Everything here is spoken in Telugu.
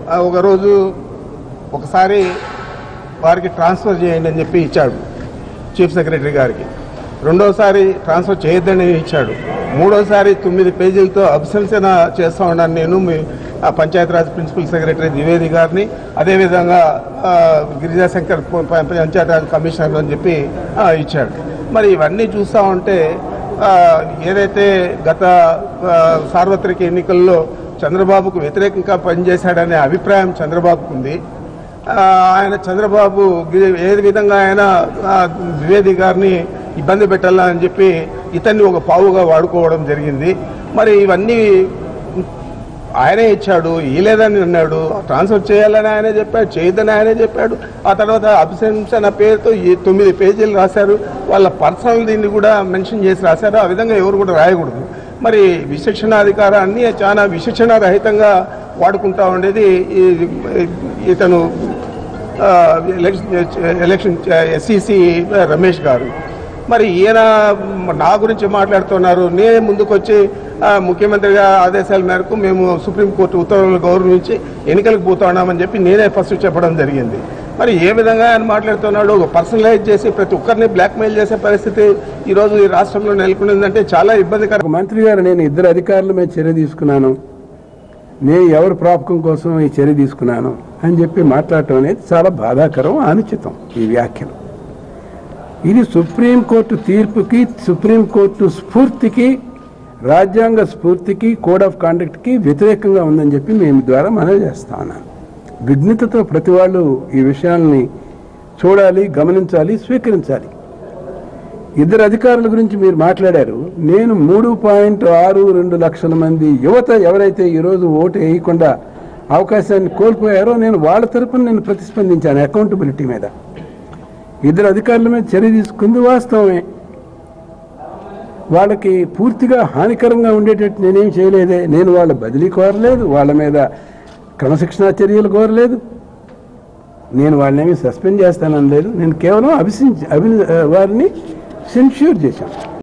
ఆ ఒకరోజు ఒకసారి వారికి ట్రాన్స్ఫర్ చేయండి అని చెప్పి ఇచ్చాడు చీఫ్ సెక్రటరీ గారికి రెండోసారి ట్రాన్స్ఫర్ చేయొద్దని ఇచ్చాడు మూడోసారి తొమ్మిది పేజీలతో అబ్సెన్సన చేస్తా ఉన్నాను నేను మీ ఆ పంచాయతీరాజ్ ప్రిన్సిపల్ సెక్రటరీ ద్వివేది గారిని అదేవిధంగా ఆ, గిరిజాశంకర్ ప- ప- పంచాయతీరాజ్ కమిషనర్ అని చెప్పి ఆ, ఇచ్చాడు మరి ఇవన్నీ చూస్తూ ఉంటే ఆ, ఏదైతే గత ఆ, సార్వత్రిక ఎన్నికల్లో చంద్రబాబుకు వ్యతిరేకంగా పనిచేశాడనే అభిప్రాయం చంద్రబాబుకు ఉంది ఆ, ఆయన చంద్రబాబు గి- ఏ విధంగా ఆయన ఆ, ద్వివేది గారిని ఇబ్బంది పెట్టాలని చెప్పి ఇతన్ని ఒక పావుగా వాడుకోవడం జరిగింది మరి ఇవన్నీ ఆయనే ఇచ్చాడు ఇలేదని అన్నాడు ట్రాన్స్ఫర్ చేయాలని ఆయనే చెప్పాడు చేయొద్దని ఆయనే చెప్పాడు ఆ తర్వాత అబ్సెన్స్ అన్న పేరుతో ఈ తొమ్మిది పేజీలు రాశారు వాళ్ళ పర్సనల్ దీన్ని కూడా మెన్షన్ చేసి రాశారు ఆ విధంగా ఎవరు కూడా రాయకూడదు మరి విశిక్షణాధికారాన్ని చాలా విశిక్షణ రహితంగా వాడుకుంటా ఉండేది ఈ- ఇతను ఆ, ఎలక్షన్ ఎలక్షన్ ఎస్సీసీ రమేష్ గారు మరి ఈయన నా గురించి మాట్లాడుతున్నారు నేనే ముందుకు వచ్చి ఆ, ముఖ్యమంత్రి గారి ఆదేశాల మేరకు మేము సుప్రీంకోర్టు ఉత్తర్వులు గౌరవించి ఎన్నికలకు పోతున్నామని చెప్పి నేనే ఫస్ట్ చెప్పడం జరిగింది మరి ఏ విధంగా ఆయన మాట్లాడుతున్నాడు ఒక పర్సనలైజ్ చేసి ప్రతి ఒక్కరిని బ్లాక్మెయిల్ చేసే పరిస్థితి ఈరోజు ఈ రాష్ట్రంలో నెలకొనిందంటే చాలా ఇబ్బందికరం ఒక మంత్రి గారు నేను ఇద్దరు అధికారుల మీద చర్య తీసుకున్నాను నేను ఎవరి ప్రాపకం కోసం ఈ చర్య తీసుకున్నాను అని చెప్పి మాట్లాడటం అనేది చాలా బాధాకరం అనుచితం ఈ వ్యాఖ్యలు ఇది సుప్రీంకోర్టు తీర్పుకి సుప్రీంకోర్టు స్ఫూర్తికి రాజ్యాంగ స్ఫూర్తికి కోడ్ ఆఫ్ కాండక్ట్కి వ్యతిరేకంగా ఉందని చెప్పి మేము ద్వారా మనవి చేస్తా ఉన్నాను విఘ్నతతో ప్రతి వాళ్ళు ఈ విషయాల్ని చూడాలి గమనించాలి స్వీకరించాలి ఇద్దరు అధికారుల గురించి మీరు మాట్లాడారు నేను మూడు పాయింట్ ఆరు రెండు లక్షల మంది యువత ఎవరైతే ఈరోజు ఓటు వేయకుండా అవకాశాన్ని కోల్పోయారో నేను వాళ్ళ తరపున నేను ప్రతిస్పందించాను అకౌంటబిలిటీ మీద ఇద్దరు అధికారుల మీద చర్య తీసుకుంది వాస్తవమే వాళ్ళకి పూర్తిగా హానికరంగా ఉండేటట్టు నేనేం చేయలేదే నేను వాళ్ళ బదిలీ కోరలేదు వాళ్ళ మీద క్రమశిక్షణా చర్యలు కోరలేదు నేను వాళ్ళని సస్పెండ్ చేస్తానని లేదు నేను కేవలం అభిశించి అభి వారిని సెన్ష్యూర్ చేశాను